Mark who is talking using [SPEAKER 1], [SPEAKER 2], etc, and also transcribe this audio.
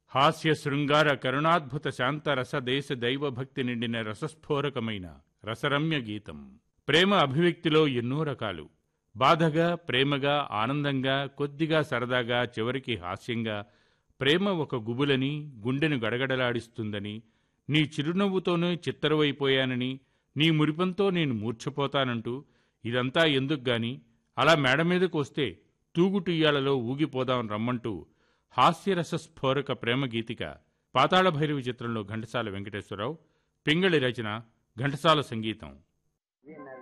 [SPEAKER 1] హాస్య శృంగార కరుణాద్భుత శాంత రస దేశ దైవ భక్తి నిండిన రసస్ఫోరకమైన రసరమ్య గీతం ప్రేమ అభివ్యక్తిలో ఎన్నో రకాలు బాధగా ప్రేమగా ఆనందంగా కొద్దిగా సరదాగా చివరికి హాస్యంగా ప్రేమ ఒక గుబులని గుండెను గడగడలాడిస్తుందని నీ చిరునవ్వుతోనే చిత్తరువైపోయానని నీ మురిపంతో నేను మూర్ఛపోతానంటూ ఇదంతా ఎందుకు గాని అలా మేడ మీదకు వస్తే తూగుటుయ్యాలలో ఊగిపోదాం రమ్మంటూ హాస్యరస స్ఫోరక ప్రేమ గీతిక పాతాళ భైరవి చిత్రంలో ఘంటసాల వెంకటేశ్వరరావు పింగళి రచన ఘంటసాల సంగీతం